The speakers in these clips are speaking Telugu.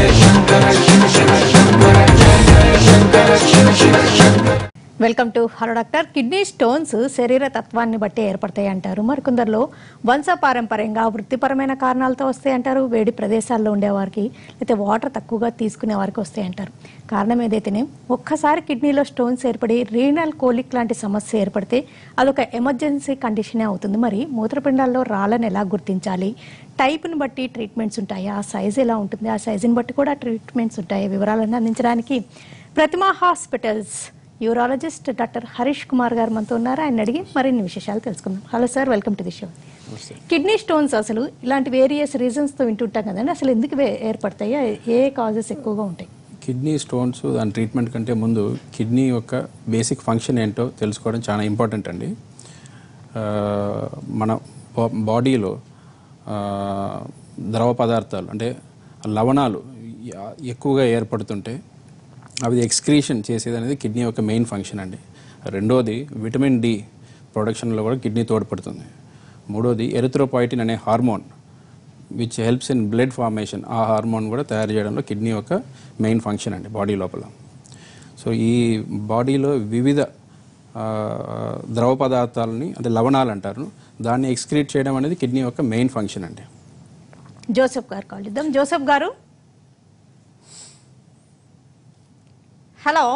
Welcome to hello doctor kidney stones శరీర తత్వాన్ని బట్టి ఏర్పడతాయి అంటారు మరికొందరిలో వంశపారంపర్యంగా వృత్తిపరమైన కారణాలతో వస్తాయి అంటారు వేడి ప్రదేశాల్లో ఉండేవారికి లేకపోతే వాటర్ తక్కువగా తీసుకునే వారికి వస్తాయి అంటారు కారణం ఏదైతేనే ఒక్కసారి కిడ్నీలో స్టోన్స్ ఏర్పడి రీనల్ కోలిక్ లాంటి సమస్య ఏర్పడితే అదొక ఎమర్జెన్సీ కండిషనే అవుతుంది మరి మూత్రపిండాల్లో రాళ్ళని ఎలా గుర్తించాలి టైప్ని బట్టి ట్రీట్మెంట్స్ ఉంటాయి ఆ సైజ్ ఎలా ఉంటుంది ఆ సైజుని బట్టి కూడా ట్రీట్మెంట్స్ ఉంటాయి వివరాలను అందించడానికి Pratima hospitals urologist doctor Harish Kumar గారు మనతో ఉన్నారు ఆయన అడిగి మరిన్ని విశేషాలు తెలుసుకుందాం hello sir welcome to the show kidney stones అసలు ఇలాంటి వేరియస్ రీజన్స్తో వింటుంటాం కదండి అసలు ఎందుకు వే- ఏర్పడతాయి ఏ కాజెస్ ఎక్కువగా ఉంటాయి కిడ్నీ స్టోన్స్ దాని ట్రీట్మెంట్ కంటే ముందు కిడ్నీ యొక్క బేసిక్ ఫంక్షన్ ఏంటో తెలుసుకోవడం చాలా ఇంపార్టెంట్ అండి ఆ, మన బా- బాడీలో ఆ, ద్రవ పదార్థాలు అంటే లవణాలు ఎ- ఎక్కువగా ఏర్పడుతుంటే అవి ఎక్స్క్రీషన్ చేసేది అనేది కిడ్నీ యొక్క మెయిన్ ఫంక్షన్ అండి రెండోది విటమిన్ డి ప్రొడక్షన్లో కూడా కిడ్నీ తోడ్పడుతుంది మూడోది ఎరిథ్రోపాయిటిన్ అనే hormone which helps in blood formation ఆ హార్మోన్ కూడా తయారు చేయడంలో కిడ్నీ యొక్క మెయిన్ ఫంక్షన్ అండి బాడీ లోపల సో ఈ బాడీలో వివిధ ఆ, ద్రవ పదార్థాలని అంటే లవణాలు అంటారు దాన్ని ఎక్స్క్రీట్ చేయడం అనేది కిడ్నీ యొక్క మెయిన్ ఫంక్షన్ అండి జోసెఫ్ గారు కాల్ చేద్దాం జోసెఫ్ గారు హలో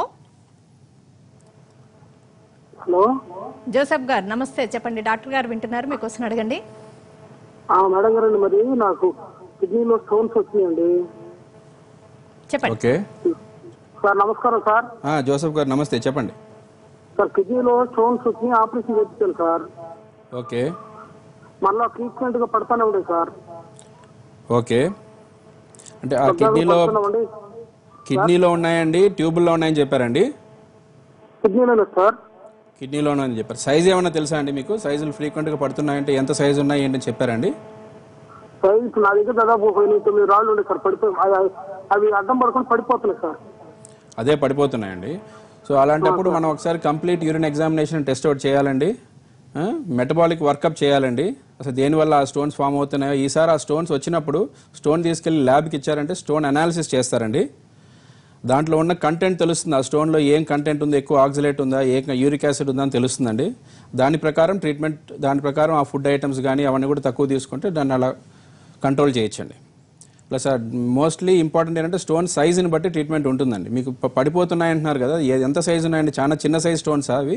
హలో జోసెఫ్ గారు నమస్తే చెప్పండి డాక్టర్ గారు వింటున్నారు మీకు క్వశ్చన్ అడగండి ఆ మేడం గారండి మరి నాకు కిడ్నీలో స్టోన్స్ వచ్చినాయండి చెప్పండి ఓకే సార్ నమస్కారం సార్ ఆ, జోసెఫ్ గారు నమస్తే చెప్పండి సార్ కిడ్నీలో స్టోన్స్ వచ్చి ఆపరేషన్ చేయించాను సార్ ఓకే మళ్ళా ట్రీట్మెంట్ గా పడతానే ఉండే సార్ ఓకే అంటే ఆ కిడ్నీలో పడుతున్నామండి కిడ్నీలో ఉన్నాయండి ట్యూబుల్లో ఉన్నాయని చెప్పారండి కిడ్నీలోనే సార్ కిడ్నీలో ఉన్నాయని చెప్పారు సైజ్ ఏమైనా తెలుసా అండి మీకు సైజులు ఫ్రీక్వెంట్గా పడుతున్నాయంటే ఎంత సైజు ఉన్నాయి ఏంటని చెప్పారండి సార్ ఇప్పుడు నా దగ్గర దాదాపు ఒక ఎనిమిది తొమ్మిది రాళ్ళు ఉండే సార్ పడిపో అవి- అవి అడ్డం పడుకొని పడిపోతున్నాయి సార్ అదే పడిపోతున్నాయండి సో అలాంటప్పుడు మనం ఒకసారి complete urine examination test out చేయాలండి మెటబాలిక్ వర్కప్ చేయాలండి అసలు దేనివల్ల ఆ స్టోన్స్ ఫామ్ అవుతున్నాయో ఈసారి ఆ స్టోన్స్ వచ్చినప్పుడు స్టోన్ తీసుకెళ్లి ల్యాబ్కి ఇచ్చారంటే స్టోన్ అనాలిసిస్ చేస్తారండి దాంట్లో ఉన్న కంటెంట్ తెలుస్తుంది ఆ స్టోన్లో ఏం కంటెంట్ ఉంది ఎక్కువ ఆక్సిలేట్ ఉందా ఏ యూరిక్ యాసిడ్ ఉందా అని తెలుస్తుందండి దాని ప్రకారం ట్రీట్మెంట్ దాని ప్రకారం ఆ ఫుడ్ ఐటమ్స్ కానీ అవన్నీ కూడా తక్కువ తీసుకుంటే దాన్ని అలా కంట్రోల్ చేయొచ్చండి ప్లస్ మోస్ట్లీ ఇంపార్టెంట్ ఏంటంటే స్టోన్ సైజుని బట్టి ట్రీట్మెంట్ ఉంటుందండి మీకు ప- పడిపోతున్నాయి అంటున్నారు కదా ఏ- ఎంత సైజు ఉన్నాయండి చాలా చిన్న సైజ్ స్టోన్స్ అవి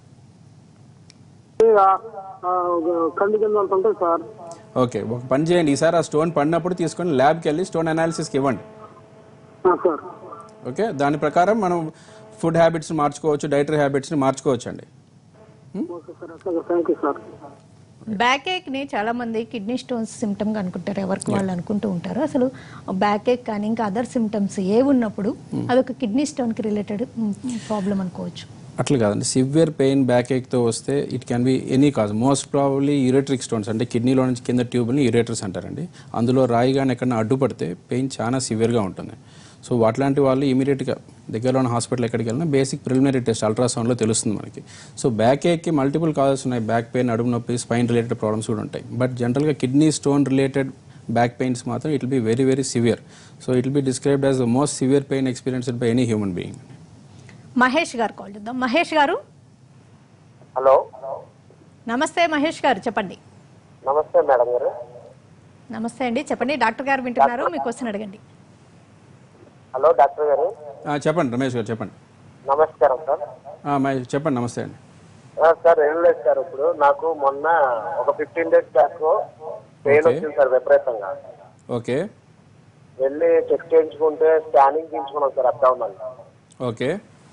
ఏ, ఆ, ఆ, కంది కింద అంత ఉంటాయి సార్ ఓకే ఒక పని చేయండి ఈసారి ఆ స్టోన్ పడినప్పుడు తీసుకొని ల్యాబ్కి వెళ్ళి స్టోన్ అనాలిసిస్కి ఇవ్వండి ఆ, సార్ ఓకే దాని ప్రకారం మనం ఫుడ్ హ్యాబిట్స్ మార్చుకోవచ్చు డైటరీ హ్యాబిట్స్ని మార్చుకోవచ్చు అండి ఓకే సార్ అట్లాగే thank you sir backache ని చాలా మంది కిడ్నీ స్టోన్స్ సిమ్టమ్ గా అనుకుంటారు ఎవరికి వాళ్ళు అనుకుంటూ ఉంటారు అసలు బ్యాక్ ఏక్ కానీ ఇంకా అదర్ సిమ్టమ్స్ ఏ ఉన్నప్పుడు అదొక కిడ్నీ స్టోన్ కి రిలేటెడ్ ప్రాబ్లం అనుకోవచ్చు అట్లా కాదండి సివియర్ పెయిన్ బ్యాక్ ఏక్తో వస్తే it can be any cause most probably ureteric stones అంటే కిడ్నీలో నుంచి కింద ట్యూబ్ని యూరేటర్స్ అంటారండి అందులో రాయి కానీ ఎక్కడైనా అడ్డుపడితే పెయిన్ చాలా సివియర్గా ఉంటుంది సో అట్లాంటి వాళ్ళు ఇమీడియట్గా దగ్గరలో ఉన్న హాస్పిటల్ ఎక్కడికి వెళ్ళినా బేసిక్ ప్రిలిమినరీ టెస్ట్ అల్ట్రాసౌండ్లో తెలుస్తుంది మనకి సో బ్యాక్ ఏక్కి మల్టిపుల్ కాజెస్ ఉన్నాయి బ్యాక్ పెయిన్ నడుము నొప్పి స్పైన్ రిలేటెడ్ ప్రాబ్లమ్స్ కూడా ఉంటాయి బట్ జనరల్గా kidney stone related back pains మాత్రం it be very very severe so it be described as the most severe pain experienced by any human being Mahesh గారు కాల్ చేద్దాం మహేష్ గారు హలో నమస్తే మహేష్ గారు చెప్పండి నమస్తే మేడం గారు నమస్తే అండి చెప్పండి డాక్టర్ గారు వింటున్నారు మీ క్వశ్చన్ అడగండి హలో డాక్టర్ గారు ఆ, చెప్పండి రమేష్ గారు చెప్పండి నమస్కారం సార్ ఆ, మై- చెప్పండి నమస్తే అండి ఆ, సార్ ఏం లేదు సార్ ఇప్పుడు నాకు మొన్న ఒక fifteen days back pain Okay. వచ్చింది సార్ విపరీతంగా ఓకే వెళ్ళి చెక్ చేయించుకుంటే స్కానింగ్ తీయించుకున్నాం సార్ అబ్డామినల్ ఓకే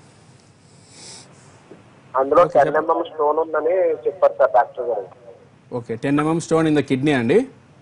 అందులో టెన్ ఎంఎం స్టోన్ ఉందని చెప్పారు సార్ డాక్టర్ గారు okay ten mm stone in the kidney అండి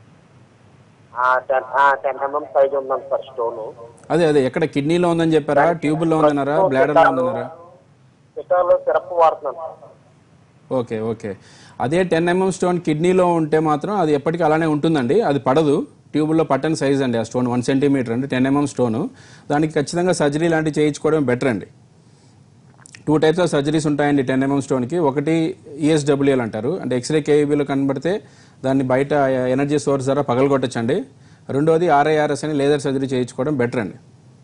టెన్ టెన్ ఎంఎం సైజ్ ఉందని సార్ స్టోన్ అదే అదే ఎక్కడ కిడ్నీలో ఉందని చెప్పారా ట్యూబుల్లో ఉందన్నారా బ్లాడర్లో ఉందన్నారా సిటాలో సిరప్ వాడుతున్నాను సార్ ఓకే ఓకే అదే టెన్ ఎంఎం స్టోన్ కిడ్నీలో ఉంటే మాత్రం అది ఎప్పటికీ అలానే ఉంటుందండి అది పడదు ట్యూబుల్లో పట్టని సైజ్ అండి ఆ స్టోన్ వన్ సెంటీమీటర్ అండి టెన్ ఎంఎం స్టోన్ దానికి ఖచ్చితంగా సర్జరీ లాంటివి చేయించుకోవడం బెటర్ అండి టూ టైప్స్ ఆఫ్ సర్జరీస్ ఉంటాయండి టెన్ ఎంఎం స్టోన్కి ఒకటి ఈఎస్డబ్ల్యూఎల్ అంటారు అంటే ఎక్స్రే కేవీబీలో కనబడితే దాన్ని బయట ఎనర్జీ సోర్స్ ద్వారా పగలగొట్టచ్చండి రెండోది ఆర్ఐఆర్ఎస్ అని లేజర్ సర్జరీ చేయించుకోవడం బెటర్ అండి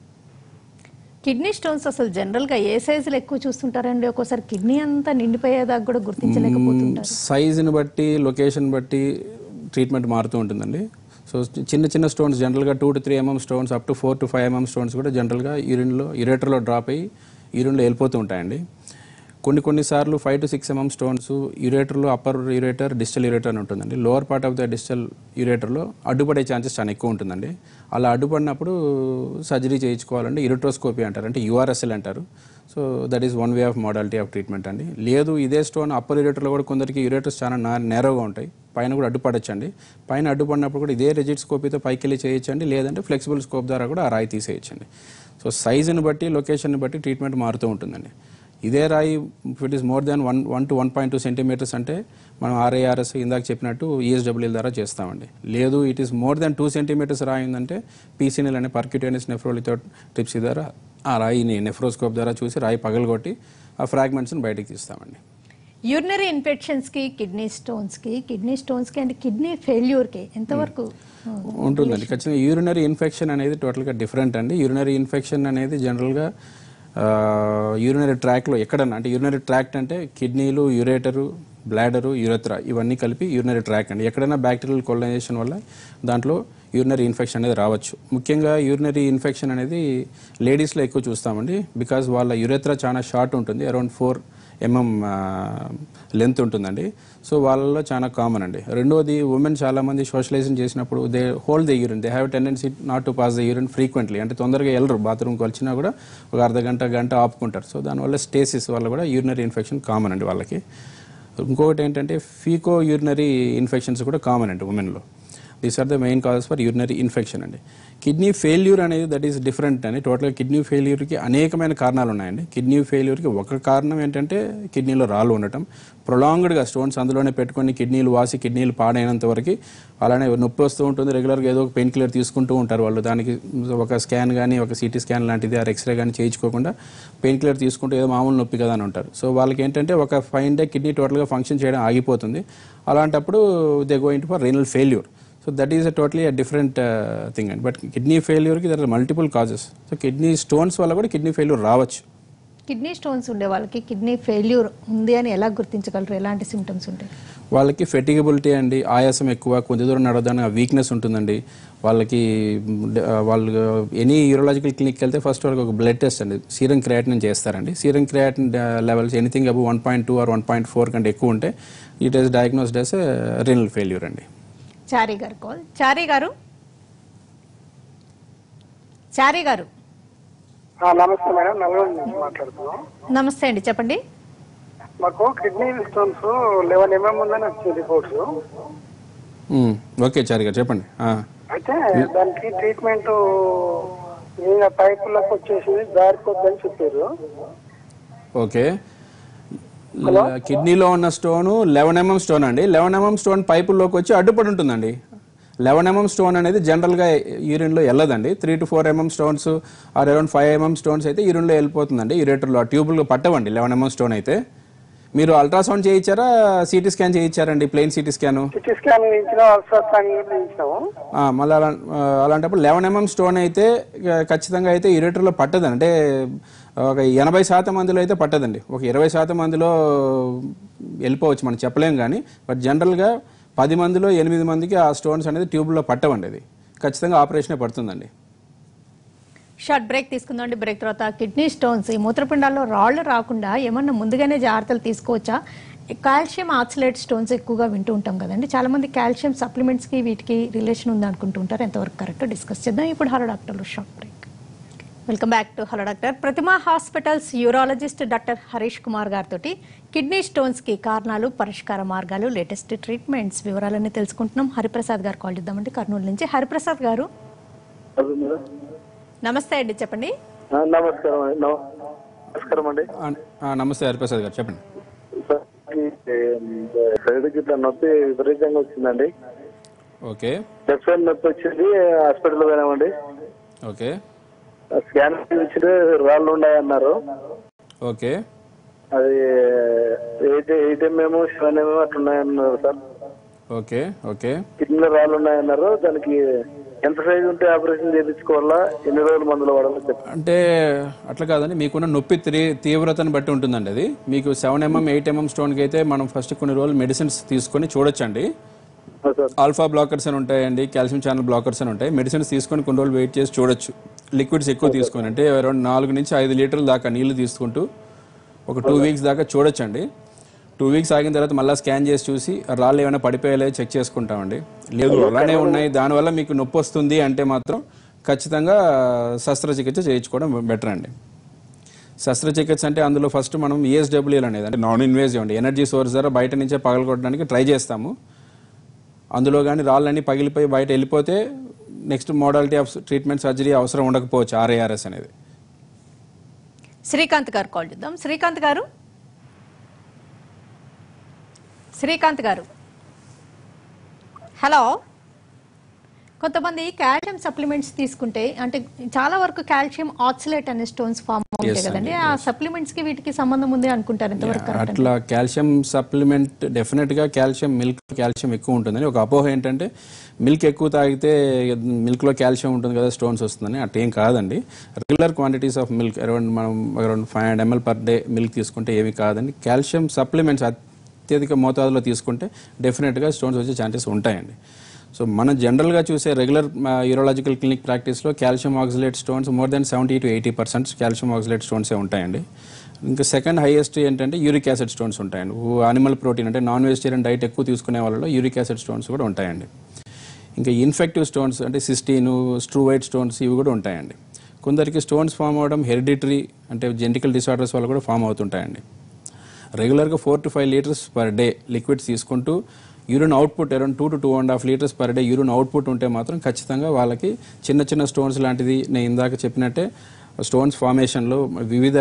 కిడ్నీ స్టోన్స్ అసలు జనరల్ గా ఏ సైజులు ఎక్కువ చూస్తుంటారండి ఒక్కోసారి కిడ్నీ అంతా నిండిపోయేదాకా కూడా గుర్తించలేకపోతుంటారు సైజుని బట్టి లొకేషన్ బట్టి ట్రీట్మెంట్ మారుతూ ఉంటుందండి సో చిన్న చిన్న స్టోన్స్ జనరల్గా two to three mm stones up to four to five mm stones కూడా జనరల్గా యూరిన్లో యురేటర్లో డ్రాప్ అయ్యి యూరిన్లో వెళ్ళిపోతూ ఉంటాయండి కొన్ని కొన్నిసార్లు five to six mm stones యురేటర్లో అప్పర్ యురేటర్ డిజిటల్ యురేటర్ అని ఉంటుందండి lower part of the digital యురేటర్లో అడ్డుపడే ఛాన్సెస్ చాలా ఎక్కువ ఉంటుందండి అలా అడ్డుపడినప్పుడు సర్జరీ చేయించుకోవాలంటే ఇరిట్రోస్కోపీ అంటారు అంటే యూఆర్ఎస్ఎల్ అంటారు so that is one way of modality of treatment అండి లేదు ఇదే స్టోన్ అప్పర్ యురేటర్లో కూడా కొందరికి యురేటర్స్ చాలా నా నేరోగా ఉంటాయి పైన కూడా అడ్డుపడచ్చండి పైన అడ్డుపడినప్పుడు కూడా ఇదే రెజిట్ స్కోపీతో పైకి వెళ్ళి చేయొచ్చండి లేదంటే ఫ్లెక్సిబుల్ స్కోప్ ద్వారా కూడా ఆ రాయి తీసేయచ్చండి సో సైజుని బట్టి లొకేషన్ని బట్టి ట్రీట్మెంట్ మారుతూ ఉంటుందండి ఇదే రాయి it is more than one one to one point two centimetres అంటే మనం ఆర్ఐఆర్ఎస్ ఇందాక చెప్పినట్టు ఈఎస్డబ్ల్యూఎల్ ద్వారా చేస్తామండి లేదు it is more than two centimetres రాయి ఉందంటే పీసీఎల్ అనే పర్క్యూటేనియస్ నెఫ్రోలితో ట్రిప్సీ ద్వారా ఆ రాయిని నెఫ్రోస్కోప్ ద్వారా చూసి రాయి పగలగొట్టి ఆ ఫ్రాగ్మెంట్స్ని బయటికి తీస్తామండి యూరినరీ ఇన్ఫెక్షన్స్ కి కిడ్నీ స్టోన్స్ కి కిడ్నీ స్టోన్స్ కి అండ్ కిడ్నీ ఫెయిల్యూర్ కి ఎంతవరకు ఉంటుందండి ఖచ్చితంగా యూరినరీ ఇన్ఫెక్షన్ అనేది టోటల్గా డిఫరెంట్ అండి యూరినరీ ఇన్ఫెక్షన్ అనేది జనరల్గా యూరినరీ ట్రాక్లో ఎక్కడన్నా అంటే యూరినరీ ట్రాక్ట్ అంటే కిడ్నీలు యురేటరు బ్లాడరు యురత్రా ఇవన్నీ కలిపి యూరినరీ ట్రాక్ అండి ఎక్కడైనా బ్యాక్టీరియల్ కొలనైజేషన్ వల్ల దాంట్లో యూరినరీ ఇన్ఫెక్షన్ అనేది రావచ్చు ముఖ్యంగా యూరినరీ ఇన్ఫెక్షన్ అనేది లేడీస్లో ఎక్కువ చూస్తామండి బికాజ్ వాళ్ళ యురేత్రా చాలా షార్ట్ ఉంటుంది అరౌండ్ ఫోర్ ఎంఎం లెంత్ ఉంటుందండి సో వాళ్ళలో చాలా కామన్ అండి రెండోది ఉమెన్ చాలామంది సోషలైజేషన్ చేసినప్పుడు they hold the urine they have tendency not to pass the urine frequently అంటే తొందరగా వెళ్ళరు బాత్రూమ్కి వచ్చినా కూడా ఒక అర్ధ గంట గంట ఆపుకుంటారు సో దానివల్ల స్టేసిస్ వల్ల కూడా యూరినరీ ఇన్ఫెక్షన్ కామన్ అండి వాళ్ళకి ఇంకొకటి ఏంటంటే ఫీకో యూరినరీ ఇన్ఫెక్షన్స్ కూడా కామన్ అండి ఉమెన్లో these are the main causes for urinary infection అండి కిడ్నీ ఫెయిల్యూర్ అనేది దట్ ఈస్ డిఫరెంట్ అని టోటల్గా కిడ్నీ ఫెయిల్యూర్కి అనేకమైన కారణాలు ఉన్నాయండి కిడ్నీ ఫెయిల్యూర్కి ఒక కారణం ఏంటంటే కిడ్నీలో రాళ్ళు ఉండటం ప్రొలాంగ్డ్గా స్టోన్స్ అందులోనే పెట్టుకొని కిడ్నీలు వాసి కిడ్నీలు పాడైనంత వరకు అలానే నొప్పి వస్తూ ఉంటుంది రెగ్యులర్గా ఏదో ఒక పెయిన్ కిల్లర్ తీసుకుంటూ ఉంటారు వాళ్ళు దానికి ఒక స్కాన్ కానీ ఒక సిటీ స్కాన్ లాంటిది ఆ ఎక్స్రే కానీ చేయించుకోకుండా పెయిన్ కిల్లర్ తీసుకుంటూ ఏదో మామూలు నొప్పి కదా అని ఉంటారు సో వాళ్ళకి ఏంటంటే ఒక ఫైవ్ డే కిడ్నీ టోటల్గా ఫంక్షన్ చేయడం ఆగిపోతుంది అలాంటప్పుడు they going to for renal failure so that is a totally a different thing అండి బట్ కిడ్నీ ఫెయిల్యూర్కి there are multiple causes so kidney stones వల్ల కూడా కిడ్నీ ఫెయిల్యూర్ రావచ్చు కిడ్నీ స్టోన్స్ ఉండే వాళ్ళకి కిడ్నీ ఫెయిల్యూర్ ఉంది అని ఎలా గుర్తించగలరు ఎలాంటి సిమ్టమ్స్ ఉంటాయి వాళ్ళకి ఫెటిగబిలిటీ అండి ఆయాసం ఎక్కువ కొంచెం దూరం నడవడానికి వీక్నెస్ ఉంటుందండి వాళ్ళకి డ- వాళ్ళు ఎనీ యూరోలాజికల్ క్లినిక్కి వెళ్తే ఫస్ట్ వాళ్ళకి ఒక బ్లడ్ టెస్ట్ అండి సీరం క్రియాటిన్ చేస్తారండి serum creatinine levels anything above one point two or one point four కంటే ఎక్కువ ఉంటే it is diagnosed as renal failure అండి చారీ గారు కాల్ చారీ గారు చారీ గారు ఆ, నమస్తే మేడం నల్గొండ నుంచి మాట్లాడుతున్నాం నమస్తే అండి చెప్పండి మాకు కిడ్నీ స్టోన్స్ లెవెన్ ఎంఎం ఉందని వచ్చింది రిపోర్ట్స్ మ్మ్. ఓకే చారి గారు చెప్పండి ఆ. అయితే దానికి ట్రీట్మెంట్ పైపులకు వచ్చేసి జారిపోద్దని చెప్పారు ఓకే కిడ్నీలో ఉన్న స్టోన్ లెవెన్ ఎంఎం స్టోన్ అండి లెవెన్ ఎంఎం స్టోన్ పైపుల్లోకి వచ్చి అడ్డుపడి ఉంటుందండి లెవెన్ ఎంఎం స్టోన్ అనేది జనరల్గా యూరిన్లో వెళ్ళదండి three to four mm stones are around five mm stones అయితే యూరిన్లో వెళ్ళిపోతుందండి యూరేటర్లో ట్యూబుల్లో పట్టవండి లెవెన్ ఎంఎం స్టోన్ అయితే మీరు అల్ట్రాసౌండ్ చేయించారా సిటీ స్కాన్ చేయించారండి plain CT scan CT scan ఇచ్చిన అల్ట్రాసాన్ ఇచ్చినాము ఆ, మళ్ళీ అలా ఆ, అలాంటప్పుడు లెవెన్ ఎంఎం స్టోన్ అయితే ఇక ఖచ్చితంగా అయితే యూరేటర్లో పట్టదండి అంటే ఒక ఎనభై శాతం మందిలో అయితే పట్టదండి ఒక ఇరవై శాతం మందిలో వెళ్ళిపోవచ్చు మనం చెప్పలేం కానీ బట్ జనరల్గా పది మందిలో ఎనిమిది మందికి ఆ స్టోన్స్ అనేది ట్యూబ్లో పట్టవండి అది ఖచ్చితంగా ఆపరేషనే పడుతుందండి షార్ట్ బ్రేక్ తీసుకుందామండి బ్రేక్ తర్వాత కిడ్నీ స్టోన్స్ ఈ మూత్రపిండాల్లో రాళ్ళు రాకుండా ఏమన్నా ముందుగానే జాగ్రత్తలు తీసుకోవచ్చా కాల్షియం ఆక్సిలేట్ స్టోన్స్ ఎక్కువగా వింటూ ఉంటాం కదండి చాలా మంది కాల్షియం సప్లిమెంట్స్కి వీటికి రిలేషన్ ఉంది అనుకుంటూ ఉంటారు ఎంతవరకు కరెక్ట్ డిస్కస్ చేద్దాం ఇప్పుడు హలో డాక్టర్లు short break welcome back to hello doctor Prathima hospitals urologist doctor Harish Kumar గారితో కిడ్నీ స్టోన్స్ కి కారణాలు పరిష్కార మార్గాలు లేటెస్ట్ ట్రీట్మెంట్స్ వివరాలన్నీ తెలుసుకుంటున్నాం హరిప్రసాద్ గారు కాల్ చేద్దామండి కర్నూలు నుంచి హరిప్రసాద్ గారు నమస్తే అండి చెప్పండి నమస్కారం అండి నమ- నమస్కారం అండి ఆ, ఆ, నమస్తే హరిప్రసాద్ గారు చెప్పండి సార్, ఈ, సైడ్ గిట్ల నొప్పి విపరీతంగా వచ్చిందండి ఓకే లెఫ్ట్ సైడ్ నొప్పి వచ్చింది హాస్పిటల్ పోయినామండి ఓకే స్కాన్ ఇచ్చిన రాళ్ళు ఉన్నాయన్నారు ఓకే అది eight eight mm seven mm అట్లా ఉన్నాయన్నారు సార్ ఓకే ఓకే కిడ్నీలో రాళ్ళు ఉన్నాయన్నారు దానికి ఎంత సైజు ఉంటే ఆపరేషన్ చేయించుకోవాలా ఎన్ని రోజులు మందులు వాడాలో చెప్పండి అంటే అట్లా కాదండి మీకున్న నొప్పి త్రీ తీవ్రతను బట్టి ఉంటుందండి అది మీకు సెవెన్ ఎంఎం ఎయిట్ ఎంఎం స్టోన్కి అయితే మనం ఫస్ట్ కొన్ని రోజులు మెడిసిన్స్ తీసుకొని చూడొచ్చండి ఆ, సార్ ఆల్ఫా బ్లాకర్స్ అని ఉంటాయండి కాల్షియం ఛానల్ బ్లాకర్స్ అని ఉంటాయి మెడిసిన్స్ తీసుకొని కొన్ని రోజులు వెయిట్ చేసి చూడొచ్చు లిక్విడ్స్ ఎక్కువ తీసుకొని అంటే అరౌండ్ నాలుగు నుంచి ఐదు లీటర్ల దాకా నీళ్లు తీసుకుంటూ ఒక టూ వీక్స్ దాకా చూడొచ్చండి టూ వీక్స్ ఆగిన తర్వాత మళ్ళీ స్కాన్ చేసి చూసి రాళ్ళు ఏమైనా పడిపోయాలే చెక్ చేసుకుంటామండి లేదు అలానే ఉన్నాయి దానివల్ల మీకు నొప్పి వస్తుంది అంటే మాత్రం ఖచ్చితంగా శస్త్రచికిత్స చేయించుకోవడం బెటర్ అండి శస్త్రచికిత్స అంటే అందులో ఫస్ట్ మనం ఈఎస్డబ్ల్యూఎల్ అనేది అంటే నాన్ ఇన్వేజివ్ అండి ఎనర్జీ సోర్స్ ద్వారా బయట నుంచే పగలగొట్టడానికి ట్రై చేస్తాము అందులో కానీ రాళ్ళన్నీ పగిలిపోయి బయట వెళ్ళిపోతే next modality of treatment surgery అవసరం ఉండకపోవచ్చు ఆర్ఏఆర్ఎస్ అనేది శ్రీకాంత్ గారు కాల్ చేద్దాం శ్రీకాంత్ గారు శ్రీకాంత్ గారు హలో కొంతమంది కాల్షియం సప్లిమెంట్స్ తీసుకుంటే అంటే చాలా వరకు కాల్షియం ఆక్సిలేట్ అనే స్టోన్స్ ఫామ్ అవుతాయి కదండి ఆ సప్లిమెంట్స్ కి వీటికి సంబంధం ఉంది అనుకుంటారు ఎంతవరకు correct? అట్లా కాల్షియం సప్లిమెంట్ డెఫినెట్గా కాల్షియం మిల్క్ కాల్షియం ఎక్కువ ఉంటుందని ఒక అపోహ ఏంటంటే మిల్క్ ఎక్కువ తాగితే మిల్క్లో కాల్షియం ఉంటుంది కదా స్టోన్స్ వస్తుందని అట్టేం కాదండి regular quantities of milk around మనం around five hundred ml per day milk తీసుకుంటే ఏమి కాదండి కాల్షియం సప్లిమెంట్స్ అత్యధిక మోతాదులో తీసుకుంటే డెఫినెట్గా స్టోన్స్ వచ్చే ఛాన్సెస్ ఉంటాయండి సో మనం జనరల్గా చూసే రెగ్యులర్ యూరోలాజికల్ క్లినిక్ ప్రాక్టీస్లో calcium oxalate stones more than seventy to eighty percent calcium oxalate స్టోన్సే ఉంటాయండి ఇంకా సెకండ్ హైయెస్ట్ ఏంటంటే యూరిక్ యాసిడ్ స్టోన్స్ ఉంటాయండి అనిమల్ ప్రోటీన్ అంటే నాన్ వెజిటేరియన్ డైట్ ఎక్కువ తీసుకునే వాళ్ళలో యూరిక్ యాసిడ్ స్టోన్స్ కూడా ఉంటాయండి ఇంకా ఇన్ఫెక్టివ్ స్టోన్స్ అంటే సిస్టీను స్ట్రూవైట్ స్టోన్స్ ఇవి కూడా ఉంటాయండి కొందరికి స్టోన్స్ ఫామ్ అవడం హెరిడిటరీ అంటే జెనటికల్ డిసార్డర్స్ వల్ల కూడా ఫామ్ అవుతుంటాయండి రెగ్యులర్గా four to five litres per day liquids తీసుకుంటూ urine output around two to two and half litres per day urine output ఉంటే మాత్రం ఖచ్చితంగా వాళ్ళకి చిన్న చిన్న స్టోన్స్ లాంటిది నేను ఇందాక చెప్పినట్టే స్టోన్స్ ఫార్మేషన్లో వివిధ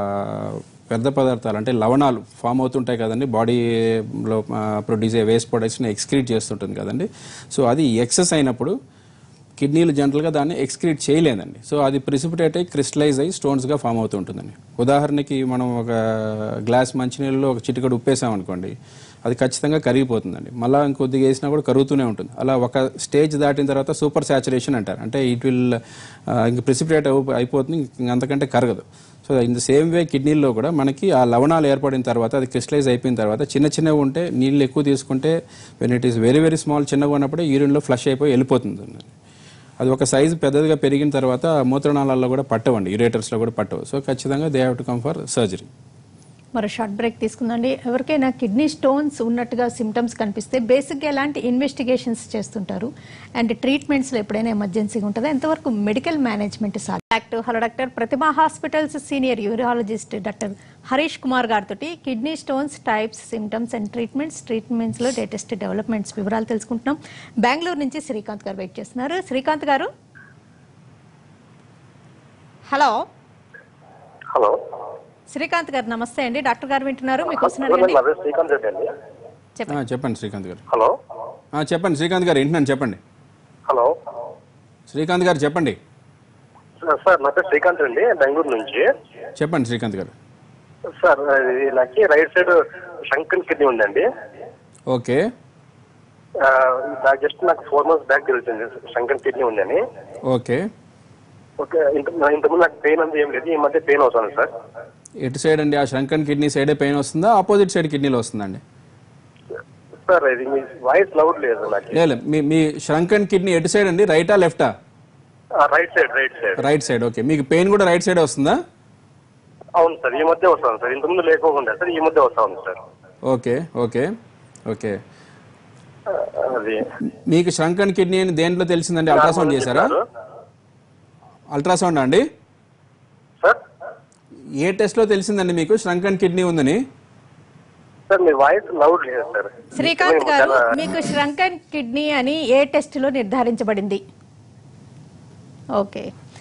వ్యర్థ పదార్థాలు అంటే లవణాలు ఫామ్ అవుతుంటాయి కదండి బాడీలో ప్రొడ్యూస్ అయ్యే వేస్ట్ ప్రొడక్ట్స్ని ఎక్స్క్రీట్ చేస్తుంటుంది కదండి సో అది ఎక్సెస్ అయినప్పుడు కిడ్నీలు జనరల్గా దాన్ని ఎక్స్క్రీట్ చేయలేదండి సో అది ప్రిసిపిటేట్ అయ్యి క్రిస్టలైజ్ అయ్యి స్టోన్స్గా ఫామ్ అవుతూ ఉంటుందండి ఉదాహరణకి మనం ఒక గ్లాస్ మంచినీళ్ళలో ఒక చిటికడు ఉప్పేసాం అనుకోండి అది ఖచ్చితంగా కరిగిపోతుందండి మళ్ళీ ఇంకొద్దిగా వేసినా కూడా కరుగుతూనే ఉంటుంది అలా ఒక స్టేజ్ దాటిన తర్వాత సూపర్ సాచురేషన్ అంటారు అంటే ఇట్ విల్ ఇంక ప్రిసిపిటేట్ అయిపోతుంది ఇంక అంతకంటే కరగదు so in the same way కిడ్నీల్లో కూడా మనకి ఆ లవణాలు ఏర్పడిన తర్వాత అది క్రిస్టలైజ్ అయిపోయిన తర్వాత చిన్న చిన్నవి ఉంటే నీళ్ళు ఎక్కువ తీసుకుంటే when it is very very small చిన్నగా ఉన్నప్పుడే యూరిన్లో ఫ్లష్ అయిపోయి వెళ్ళిపోతుంది అది ఒక సైజు పెద్దదిగా పెరిగిన తర్వాత మూత్రనాళాల్లో కూడా పట్టవండి యురేటర్స్లో కూడా పట్టవు సో ఖచ్చితంగా they have to come for surgery మరి షార్ట్ బ్రేక్ తీసుకుందండి ఎవరికైనా కిడ్నీ స్టోన్స్ ఉన్నట్టుగా సిమ్టమ్స్ కనిపిస్తే బేసిక్గా ఎలాంటి ఇన్వెస్టిగేషన్స్ చేస్తుంటారు అండ్ ట్రీట్మెంట్స్లో ఎప్పుడైనా ఎమర్జెన్సీ ఉంటుందా ఎంతవరకు మెడికల్ మేనేజ్మెంట్ సాధ్యం doctor hello doctor Prathima hospitals senior urologist doctor Harish Kumar గారితో kidney stones types symptoms and treatments ట్రీట్మెంట్స్లో లేటెస్ట్ డెవలప్మెంట్స్ వివరాలు తెలుసుకుంటున్నాం బెంగళూరు నుంచి శ్రీకాంత్ గారు వెయిట్ చేస్తున్నారు శ్రీకాంత్ గారు హలో హలో శ్రీకాంత్ గారు నమస్తే అండి డాక్టర్ గారు వింటున్నారు మీకు హలో వస్తున్నారు నా పేరు శ్రీకాంత్ రెడ్డి అండి చెప్పండి ఆ, చెప్పండి శ్రీకాంత్ గారు హలో ఆ, చెప్పండి శ్రీకాంత్ గారు ఏంటండి చెప్పండి హలో శ్రీకాంత్ గారు చెప్పండి సార్, సార్ నా పేరు శ్రీకాంత్ అండి బెంగళూరు నుంచి చెప్పండి శ్రీకాంత్ గారు సార్ ఇది నాకు రైట్ సైడ్ శంకన్ కిడ్నీ ఉందండి ఓకే ఆ, నాకు జస్ట్ నాకు ఫోర్ మంత్స్ బ్యాక్ జరుగుతుంది శంకన్ కిడ్నీ ఉందని ఓకే ఓకే ఇంత ఇంతకుముందు నాకు పెయిన్ అంతా ఏం లేదు ఈ మధ్య పెయిన్ అవుతుంది సార్ ఎటు సైడ్ అండి ఆ శంకన్ కిడ్నీ సైడే పెయిన్ వస్తుందా ఆపోజిట్ సైడ్ కిడ్నీలో వస్తుందండి సార్ ఇది మీ వాయిస్ లౌడ్ లేదు నాకు లేదు మీ మీ శంకన్ కిడ్నీ ఎటు సైడ్ అండి రైటా లెఫ్టా right side right side right side okay మీకు పెయిన్ కూడా రైట్ సైడ్ వస్తుందా అవును సార్ ఈ మధ్య వస్తాను సార్ ఇంతకుముందు లేకోకుండా సార్ ఈ మధ్య వస్తా ఉంది సార్ ఓకే ఓకే ఓకే ఆ, అది మీకు శంకన్ కిడ్నీ అని దేంట్లో తెలిసిందండి అల్ట్రాసౌండ్ చేశారా అల్ట్రాసౌండ్ అండి సార్ ఏ టెస్ట్లో తెలిసిందండి మీకు శంకన్ కిడ్నీ ఉందని సార్ మీ వాయిస్ లౌడ్ లేదు సార్ శ్రీకాంత్ గారు మీకు శ్రంకన్ కిడ్నీ అని ఏ టెస్ట్లో నిర్ధారించబడింది ఓకే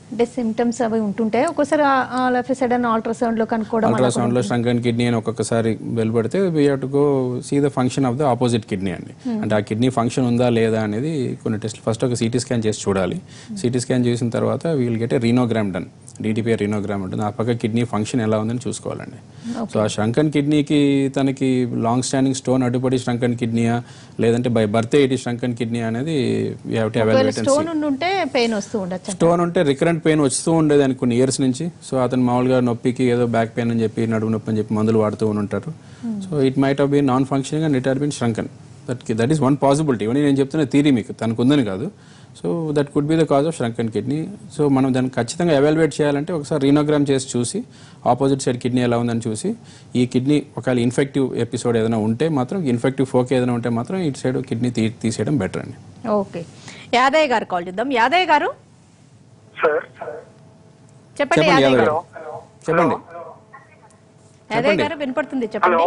అంటే సిమ్టమ్స్ అవి ఉంటుంటాయి ఒక్కోసారి లెఫ్ట్ సైడ్ అని అల్ట్రాసౌండ్ లో కనుక్కోవడం అలా అల్ట్రాసౌండ్ లో స్ట్రంకన్ కిడ్నీ అని ఒక్కొక్కసారి వెళ్ళబడితే we have to go see the function of the opposite kidney అండి అంటే ఆ కిడ్నీ ఫంక్షన్ ఉందా లేదా అనేది కొన్ని టెస్ట్ ఫస్ట్ ఒక సిటీ స్కాన్ చేసి చూడాలి సిటీ స్కాన్ చేసిన తర్వాత we'll get a renogram done DTPR renogram ఉంటుంది ఆ పక్క కిడ్నీ ఫంక్షన్ ఎలా ఉందని చూసుకోవాలండి సో ఆ శ్రంకన్ కిడ్నీకి తనకి లాంగ్ స్టాండింగ్ స్టోన్ అడ్డుపడి శ్రంకన్ కిడ్నీయా లేదంటే by birth it shrunken kidney అనేది we have to evaluate and stone ఉంటే పెయిన్ వస్తూ ఉండొచ్చు స్టోన్ ఉంటే రికరెంట్ పెయిన్ వస్తూ ఉండేది అని కొన్ని ఇయర్స్ నుంచి సో అతను మామూలుగా నొప్పికి ఏదో బ్యాక్ పెయిన్ అని చెప్పి నడుము నొప్పి అని చెప్పి మందులు వాడుతూ ఉంటారు so it might have been non functioning and it has been shrunken that that is one possibility ఇవన్నీ నేను చెప్తున్న థీరీ మీకు తనకు ఉందని కాదు so that could be the cause of shrunken kidney so మనం దాన్ని ఖచ్చితంగా ఎవాల్యుయేట్ చేయాలంటే ఒకసారి రీనోగ్రామ్ చేసి చూసి ఆపోజిట్ సైడ్ కిడ్నీ ఎలా ఉందని చూసి ఈ కిడ్నీ ఒకవేళ ఇన్ఫెక్టివ్ ఎపిసోడ్ ఏదైనా ఉంటే మాత్రం ఇన్ఫెక్టివ్ ఫోక్ ఏదైనా ఉంటే మాత్రం ఇటు సైడ్ కిడ్నీ తీ తీసేయడం బెటర్ అండి ఓకే యాదయ్య గారు కాల్ చేద్దాం యాదయ్య గారు సార్ చెప్పండి చెప్పండి యాదయ్య యాదవ్ గారు గారు చెప్పండి యాదయ్య గారు వినపడుతుంది చెప్పండి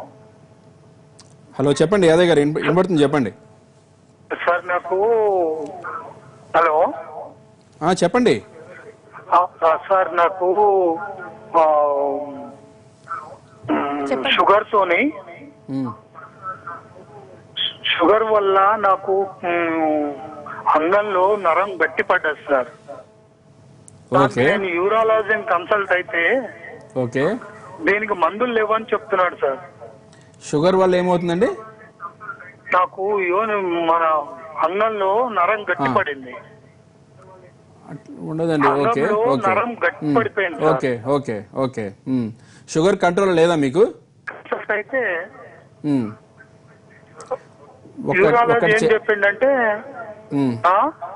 హలో చెప్పండి యాదవ్ గారు వినప- వినపడుతుంది చెప్పండి సార్ నాకు హలో ఆ, చెప్పండి ఆ, ఆ, సార్ నాకు ఆ, చెప్పండి. షుగర్ తోని మ్మ్. షుగర్ వల్ల నాకు మ్, అంగంలో నరం గట్టి పడ్డది సార్ ఓకే నేను యూరాలజీని కన్సల్ట్ అయితే ఓకే దీనికి మందులు లేవని చెప్తున్నాడు సార్ షుగర్ వల్ల ఏమవుతుందండి నాకు యోని మన అంగంలో నరం గట్టి పడింది అట్లా ఉండదండి ఓకే అంగంలో ఓకే నరం గట్టి మ్మ్. పడిపోయింది సార్ ఓకే ఓకే ఓకే మ్మ్. షుగర్ కంట్రోల్ లేదా మీకు కన్సల్ట్ అయితే మ్మ్. ఒక యూరాలజీ ఒకటి ఏం చె- చెప్పిండంటే మ్మ్. ఆ?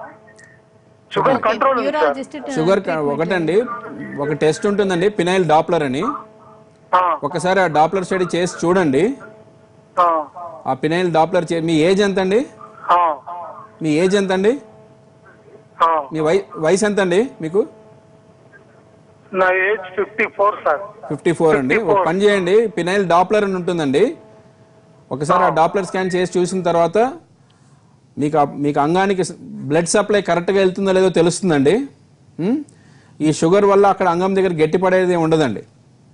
షుగర్ కంట్రోల్ ఉంది సార్ న్యూరాలజిస్ట్ షుగర్ క- ఒకటండి ఒక టెస్ట్ ఉంటుందండి పినైల్ డాప్లర్ అని ఆ, ఒకసారి ఆ డాప్లర్ స్టడీ చేసి చూడండి ఆ, ఆ పినైల్ డాప్లర్ చే మీ ఏజ్ ఎంత అండి ఆ, మీ ఏజ్ ఎంత అండి ఆ. మీ వై వయసు ఎంత అండి మీకు నా age fifty four sir fifty four అండి ఒక పని చేయండి పినైల్ డాప్లర్ అని ఉంటుందండి ఒకసారి ఆ డాప్లర్ స్కాన్ చేసి చూసిన తర్వాత మీకు ఆ- మీకు అంగానికి బ్లడ్ సప్లై కరెక్ట్గా వెళ్తుందో లేదో తెలుస్తుందండి ఉం? ఈ షుగర్ వల్ల అక్కడ అంగం దగ్గర గట్టిపడేది ఉండదండి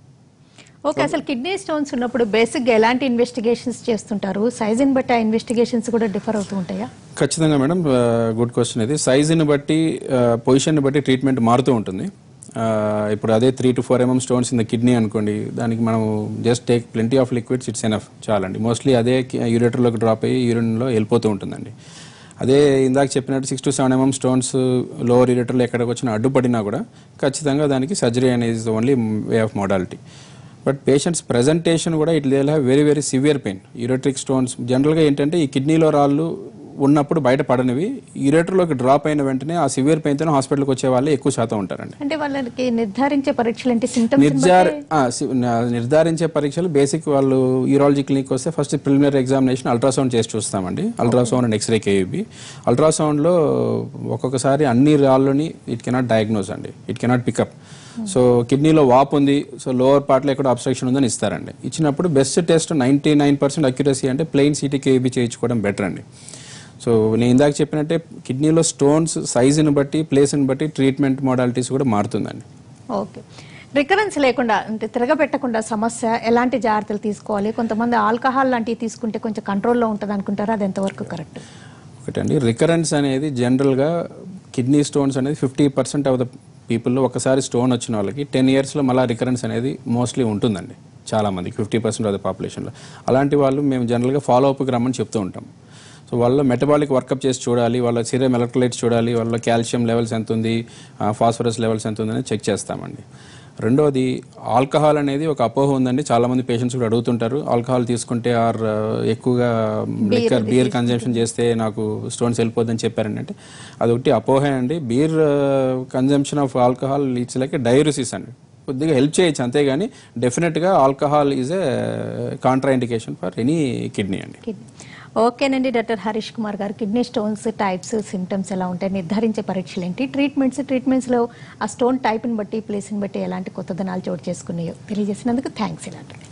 ఓకే అసలు కిడ్నీ స్టోన్స్ ఉన్నప్పుడు బేసిక్ గా ఎలాంటి ఇన్వెస్టిగేషన్స్ చేస్తుంటారు సైజుని బట్టి ఆ ఇన్వెస్టిగేషన్స్ కూడా డిఫర్ అవుతూ ఉంటాయా ఖచ్చితంగా మేడం గుడ్ క్వశ్చన్ ఇది సైజుని బట్టి పొజిషన్ని బట్టి ట్రీట్మెంట్ మారుతూ ఉంటుంది ఆ, ఇప్పుడు అదే three to four mm stones in the kidney అనుకోండి దానికి మనం just take plenty of liquids it's enough చాలండి మోస్ట్లీ అదే యూరేటర్లోకి డ్రాప్ అయ్యి యూరిన్లో వెళ్ళిపోతూ ఉంటుందండి అదే ఇందాక చెప్పినట్టు six to seven mm stones lower యూరేటర్లో ఎక్కడికి వచ్చినా అడ్డుపడినా కూడా ఖచ్చితంగా దానికి సర్జరీ అనేది only way of modality but patients presentation కూడా it they have very very severe pain ureteric stones జనరల్గా ఏంటంటే ఈ కిడ్నీలో రాళ్ళు ఉన్నప్పుడు బయట పడనివి యూరేటర్లోకి డ్రాప్ అయిన వెంటనే ఆ సివియర్ పెయిన్తో హాస్పిటల్కి వచ్చే వాళ్ళే ఎక్కువ శాతం ఉంటారండి అంటే వాళ్ళకి నిర్ధారించే పరీక్షలు అంటే సిమ్టమ్స్ నిర్ధార ఆ, సి- నా- నిర్ధారించే పరీక్షలు బేసిక్ వాళ్ళు యూరాలజీ క్లినిక్ వస్తే ఫస్ట్ ప్రిలిమినరీ ఎగ్జామినేషన్ అల్ట్రాసౌండ్ చేసి చూస్తామండి అల్ట్రాసౌండ్ అండ్ ఎక్స్రే కేయూబీ అల్ట్రాసౌండ్లో ఒక్కొక్కసారి అన్ని రాళ్ళని ఇట్ కెనాట్ డయాగ్నోస్ అండి ఇట్ కెనాట్ పికప్ సో కిడ్నీలో వాప్ ఉంది సో లోవర్ పార్ట్లో ఎక్కడ అబ్స్ట్రక్షన్ ఉందని ఇస్తారండి ఇచ్చినప్పుడు best test ninety nine percent accuracy అంటే ప్లెయిన్ సిటీ కేయూబీ చేయించుకోవడం బెటర్ అండి సో నేను ఇందాక చెప్పినట్టే కిడ్నీలో స్టోన్స్ సైజుని బట్టి ప్లేస్ని బట్టి ట్రీట్మెంట్ మోడాలిటీస్ కూడా మారుతుందండి ఓకే రికరెన్స్ లేకుండా అంటే తిరగబెట్టకుండా సమస్య ఎలాంటి జాగ్రత్తలు తీసుకోవాలి కొంతమంది ఆల్కహాల్ లాంటివి తీసుకుంటే కొంచెం కంట్రోల్లో ఉంటుంది అనుకుంటారా అది ఎంతవరకు కరెక్ట్ ఒకటండి రికరెన్స్ అనేది జనరల్గా కిడ్నీ స్టోన్స్ అనేది ఫిఫ్టీ పర్సెంట్ ఆఫ్ ద పీపుల్లో ఒకసారి స్టోన్ వచ్చిన వాళ్ళకి టెన్ ఇయర్స్లో మళ్ళీ రికరెన్స్ అనేది మోస్ట్లీ ఉంటుందండి చాలా మందికి ఫిఫ్టీ పర్సెంట్ ఆఫ్ ద పాపులేషన్లో అలాంటి వాళ్ళు మేము జనరల్గా ఫాలో అప్కి రమ్మని చెప్తూ ఉంటాం సో వాళ్ళ మెటబాలిక్ వర్కప్ చేసి చూడాలి వాళ్ళ సిరియం ఎలక్ట్రోలైట్స్ చూడాలి వాళ్ళ కాల్షియం లెవెల్స్ ఎంత ఉంది ఫాస్ఫరస్ లెవెల్స్ ఎంత ఉంది అనేది చెక్ చేస్తామండి రెండోది ఆల్కహాల్ అనేది ఒక అపోహ ఉందండి చాలా మంది పేషెంట్స్ కూడా అడుగుతుంటారు ఆల్కహాల్ తీసుకుంటే ఆర్ ఎక్కువగా లిక్కర్ బీర్ కన్జంప్షన్ చేస్తే నాకు స్టోన్స్ వెళ్ళిపోద్దని చెప్పారండి అంటే అదొకటి అపోహ అండి beer consumption of alcohol it's like diuresis అండి కొద్దిగా హెల్ప్ చేయొచ్చు అంతేగాని డెఫినెట్గా alcohol is a contraindication for any kidney అండి కిడ్నీ ఓకేనండి doctor Harish Kumar garu kidney stones types symptoms ఎలా ఉంటాయి నిర్ధారించే పరీక్షలు ఏంటి ట్రీట్మెంట్స్ ట్రీట్మెంట్స్లో ఆ స్టోన్ టైప్ని బట్టి ప్లేస్ని బట్టి ఎలాంటి కొత్తదనాలు చోటు చేసుకున్నాయో తెలియజేసినందుకు థ్యాంక్స్ డాక్టర్